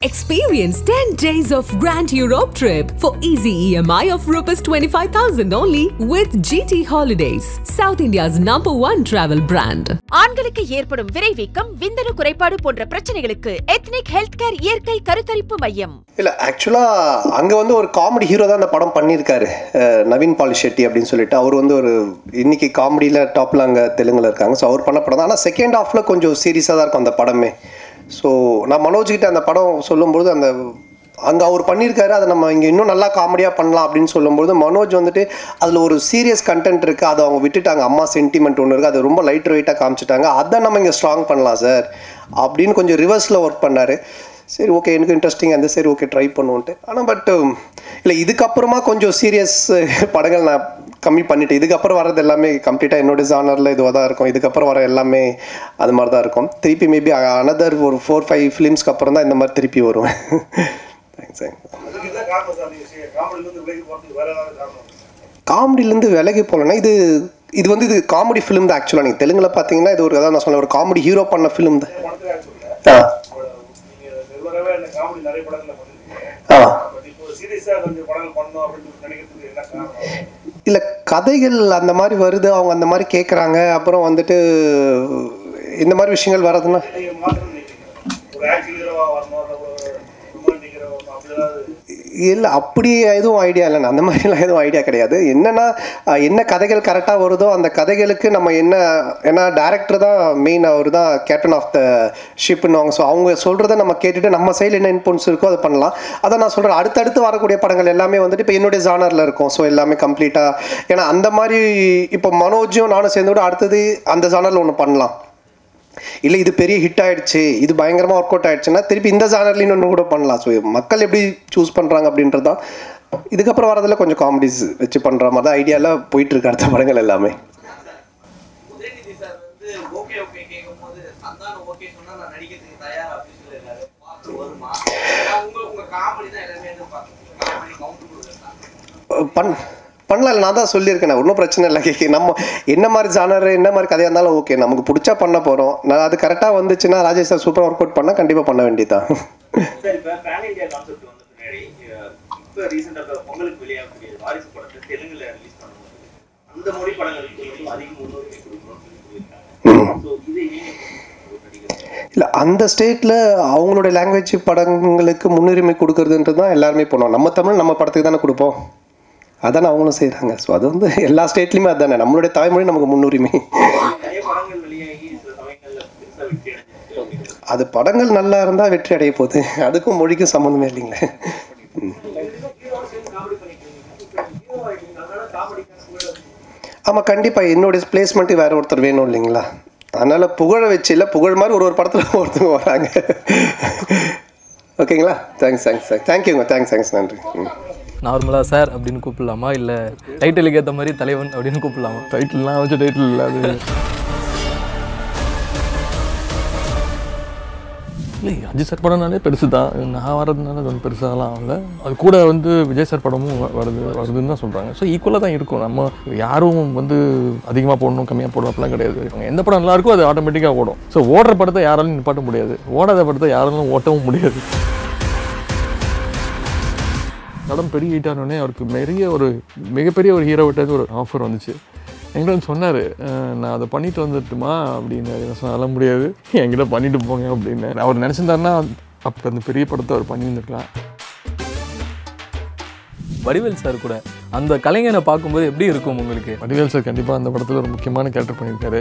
Experience 10 days of Grand Europe trip for easy EMI of Rs 25,000 only with GT Holidays, South India's number one travel brand. ஆண்களுக்கு ஏற்படும் விரைவீக்கம் விந்தணு குறைபாடு போன்ற பிரச்சனைகளுக்கு ethnic health care இயற்கை கருத்தரிப்பு மையம் இல்லை ஆக்சுவலாக அங்கே வந்து ஒரு காமெடி ஹீரோ தான் அந்த படம் பண்ணியிருக்காரு அஹ் நவீன் பாலி ஷெட்டி அப்படின்னு சொல்லிட்டு அவர் வந்து ஒரு இன்னைக்கு காமெடியில் டாப்பில் அங்கே தெலுங்குல இருக்காங்க ஸோ அவர் பண்ண படம் தான் ஆனால் செகண்ட் ஹாஃபில் கொஞ்சம் சீரியஸாக தான் இருக்கும் அந்த படமே ஸோ நான் மனோஜ்கிட்ட அந்த படம் சொல்லும்போது அந்த அங்கே அவர் பண்ணியிருக்காரு அதை நம்ம இங்கே இன்னும் நல்லா காமெடியாக பண்ணலாம் அப்படின்னு சொல்லும்போது மனோஜ் வந்துட்டு அதில் ஒரு சீரியஸ் கண்டென்ட் இருக்குது அதை அவங்க விட்டுட்டாங்க அம்மா சென்டிமெண்ட் ஒன்று இருக்குது அது ரொம்ப லைட் வெயிட்டாக காமிச்சிட்டாங்க அதை நம்ம இங்கே ஸ்ட்ராங் பண்ணலாம் சார் அப்படின்னு கொஞ்சம் ரிவர்ஸில் ஒர்க் பண்ணார் சரி ஓகே எனக்கு இன்ட்ரெஸ்டிங் அந்த சரி ஓகே ட்ரை பண்ணுவோன்ட்டு ஆனால் பட் இல்லை இதுக்கப்புறமா கொஞ்சம் சீரியஸ் படங்கள் நான் கம்மி பண்ணிட்டேன் இதுக்கப்புறம் வர்றது எல்லாமே கம்ப்ளீட்டாக என்னோட ஜானரில் இதுவாக தான் இருக்கும் இதுக்கப்புறம் வர எல்லாமே அது மாதிரி தான் இருக்கும் திருப்பி மேபி அனதர் ஒரு ஃபோர் ஃபைவ் ஃபிலிம்ஸ்க்கு அப்புறம் தான் இந்த மாதிரி திருப்பி வருவேன் தேங்க்ஸ் தேங்க்ஸ் அதுக்கு இதான் காரணம் சார் நீங்கள் செய்ய காமெடிலேருந்து விலகி போகிறதுக்கு வேற ஏதாவது காரணம் காமெடிலேருந்து விலகி போகலன்னா இது இது வந்து இது காமெடி ஃபிலிம் தான் ஆக்சுவலாக நீங்கள் தெலுங்குல பார்த்தீங்கன்னா இது ஒரு அதான் நான் சொன்ன ஒரு காமெடி ஹீரோ பண்ண ஃபிலிம் தான் படத்துக்காக சொல்ல ஆ நீங்கள் ரெகுலராகவே இந்த காமெடி நிறைய படங்களில் பண்ணிருக்கீங்க ஆ பட் இப்போ சீரியஸாக கொஞ்சம் படங்கள் பண்ணணும் அப்படின்னு நினைக்கிறதுக்கு என்ன காரணம் இல்லை கதைகள் அந்த மாதிரி வருது அவங்க அந்த மாதிரி கேட்குறாங்க அப்புறம் வந்துட்டு இந்த மாதிரி விஷயங்கள் வர்றதுன்னா நீங்கள் மாற்றணும் நினைக்கிறீங்க ஒரு ஆக்டிங் ஹீரோவாக வரணும் இல்லை ஒரு ரொமான்டிக் ஹீரோ அப்படி ஏதாவது இல்லை அப்படி எதுவும் ஐடியா இல்லைண்ணா அந்த மாதிரிலாம் எதுவும் ஐடியா கிடையாது என்னென்னா என்ன கதைகள் கரெக்டாக வருதோ அந்த கதைகளுக்கு நம்ம என்ன ஏன்னா டேரக்டர் தான் மெயின் அவர் தான் கேப்டன் ஆஃப் த ஷிப்னுவாங்க ஸோ அவங்க சொல்கிறத நம்ம கேட்டுட்டு நம்ம சைடில் என்ன இன்புட்ஸ் இருக்கோ அதை பண்ணலாம் அதை நான் சொல்கிறேன் அடுத்தடுத்து வரக்கூடிய படங்கள் எல்லாமே வந்துட்டு இப்போ என்னுடைய ஜானரில் இருக்கும் ஸோ எல்லாமே கம்ப்ளீட்டாக ஏன்னா அந்த மாதிரி இப்போ மனோஜும் நானும் சேர்ந்து கூட அடுத்தது அந்த ஜானரில் ஒன்று பண்ணலாம் இல்லை இது பெரிய ஹிட் ஆயிடுச்சு இது பயங்கரமாக ஒர்க் அவுட் ஆயிடுச்சுன்னா திருப்பி இந்த ஜானர்லையும் இன்னொன்று கூட பண்ணலாம் ஸோ மக்கள் எப்படி சூஸ் பண்ணுறாங்க அப்படின்றது தான் இதுக்கப்புறம் வரதில் கொஞ்சம் காமெடிஸ் வச்சு பண்ணுற மாதிரி தான் ஐடியாவில் போயிட்டு இருக்கு அடுத்த படங்கள் எல்லாமே உதயநிதி சார் வந்து ஓகே ஓகே கேட்கும்போது சந்தானம் ஓகே சொன்னா நான் நடிக்கிறதுக்கு தயார் அப்படின்னு சொல்லியிருக்காரு பார்த்து வருமா ஏன்னா உங்க உங்க காமெடி தான் எல்லாமே எதிர்பார்க்கணும் காமெடி கவுண்ட் கொடுக்குறது பண் பண்ணலாம் இல்லை நான் தான் சொல்லியிருக்கேன் ஒன்றும் பிரச்சனை இல்லை கேட்க நம்ம என்ன மாதிரி ஜானர் என்ன மாதிரி கதையாக இருந்தாலும் ஓகே நமக்கு பிடிச்சா பண்ண போகிறோம் நான் அது கரெக்டாக வந்துச்சுன்னா ராஜேஷ் சார் சூப்பராக ஒர்க் அவுட் பண்ணால் கண்டிப்பாக பண்ண வேண்டியதுதான் சார் இப்போ பேன் இந்தியா கான்செப்ட் வந்த பின்னாடி அஹ், இப்போ ரீசெண்டாக பொங்கலுக்கு வெளியாகக்கூடிய வாரிசு படத்தை தெலுங்குல ரிலீஸ் பண்ணும்போது அந்த மொழி படங்களுக்கு வந்து அதிக முன்னுரிமை கொடுக்கணும்னு சொல்லி சொல்லியிருக்காங்க ஸோ இதை நீங்க ஒரு நடிகர் இல்லை அந்த ஸ்டேட்டில் அவங்களுடைய லாங்குவேஜ் படங்களுக்கு முன்னுரிமை கொடுக்கறதுன்றது தான் எல்லாருமே பண்ணுவோம் நம்ம தமிழ் நம்ம படத்துக்கு தானே கொடுப்போம் அதானே அவங்களும் செய்கிறாங்க ஸோ அது வந்து எல்லா ஸ்டேட்லேயுமே அதுதானே நம்மளுடைய தாய்மொழி நமக்கு முன்னுரிமை நிறைய படங்கள் வெளியாகி சில சமயங்கள்ல பெருசாக வெற்றி அடைஞ்சிருக்கு அப்படின்னு அது படங்கள் நல்லா இருந்தால் வெற்றி அடைய போகுது அதுக்கும் மொழிக்கும் சம்மந்தமே இல்லைங்களே ம். ஆமாம் கண்டிப்பாக என்னுடைய பிளேஸ்மெண்ட்டு வேறு ஒருத்தர் வேணும் இல்லைங்களா அதனால் புகழ வச்சு இல்லை புகழ் மாதிரி ஒரு ஒரு படத்தில் ஒருத்தவங்க வராங்க ஓகேங்களா தேங்க்ஸ் தேங்க்ஸ் தேங்க்ஸ் தேங்க்யூங்க தேங்க்ஸ் தேங்க்ஸ் நன்றி ம் நார்மலாக சார் அப்படின்னு கூப்பிடலாமா இல்லை டைட்டிலுக்கு ஏற்ற மாதிரி தலைவன் அப்படின்னு கூப்பிடலாமா டைட்டில்லாம் வச்ச டைட்டில் இல்லை அது இல்லை அஜித் சார் படம்னாலே பெருசு தான் நான் வர்றதுனால அது ஒன்றும் பெருசாகலாம் ஆகல அது கூட வந்து விஜய் சார் படமும் வ- வருது வருதுன்னு தான் சொல்கிறாங்க ஸோ ஈக்குவலாக தான் இருக்கும் நம்ம யாரும் வந்து அதிகமாக போடணும் கம்மியாக போடணும் அப்படிலாம் கிடையாது இவங்க எந்த படம் நல்லா இருக்கோ அது ஆட்டோமேட்டிக்காக ஓடும் ஸோ ஓடுற படத்தை யாராலும் நிப்பாட்ட முடியாது ஓடாத படத்தை யாராலும் ஓட்டவும் முடியாது படம் பெரிய ஹிட் ஆனோடனே அவருக்கு பெரிய ஒரு மிகப்பெரிய ஒரு ஹீரோவிட்ட ஒரு ஆஃபர் வந்துச்சு என்கிட்ட வந்து சொன்னார் நான் அதை பண்ணிட்டு வந்துட்டுமா அப்படின்னு என்ன சொல்ல முடியாது என்கிட்ட பண்ணிட்டு போங்க அப்படின்னு அவர் நினச்சிருந்தாருன்னா அப்போ அந்த பெரிய படத்தை அவர் பண்ணியிருந்துருக்கலாம் வடிவேல் சார் கூட அந்த கலைஞனை பார்க்கும்போது எப்படி இருக்கும் உங்களுக்கு வடிவேல் சார் கண்டிப்பாக அந்த படத்தில் ஒரு முக்கியமான கேரக்டர் பண்ணியிருக்காரு